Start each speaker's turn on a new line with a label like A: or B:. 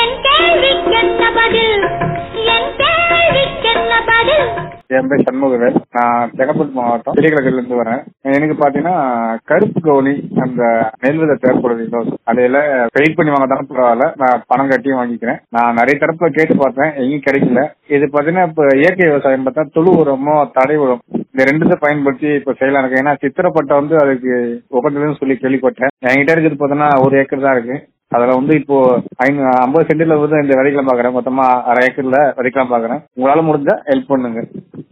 A: என் கேள்விக்கென்ன பதில் என் கேள்விக்கென்ன பதில்
B: என் பேர் சண்முகவேல் நான் செங்கல்பட்டு மாவட்டம் கிளிகிழக்குல இருந்து வரேன் எனக்கு பாத்தீங்கன்னா கருப்பு கவுனி அந்த நெல் விதை தேவைப்படுது அதையில வெயிட் பண்ணி வாங்கினாலும் பரவாயில்ல நான் பணம் கட்டியும் வாங்கிக்கிறேன் நான் நிறைய தரப்புல கேட்டு பார்த்தேன் எங்கேயும் கிடைக்கல இது பாத்தீங்கன்னா இப்ப இயற்கை விவசாயம் பார்த்தா துளு உரமோ தடை உரம் இந்த ரெண்டுத்தை பயன்படுத்தி இப்ப செய்யலாம் இருக்கு ஏன்னா சித்திரப்பட்டை வந்து அதுக்கு உகந்ததுன்னு சொல்லி கேள்விப்பட்டேன் என்கிட்ட இருக்கிறது பார்த்தீங்கன்னா ஒரு ஏக்கர் தான் இருக்கு அதுல வந்து இப்போ ஐநூ ஐம்பது சென்டில வந்து இந்த விதைக்கலாம் பாக்குறேன் மொத்தமா அரை ஏக்கர்ல விதைக்கலாம் பாக்குறேன் உங்களால முடிஞ்சா ஹெல்ப் பண்ணுங்க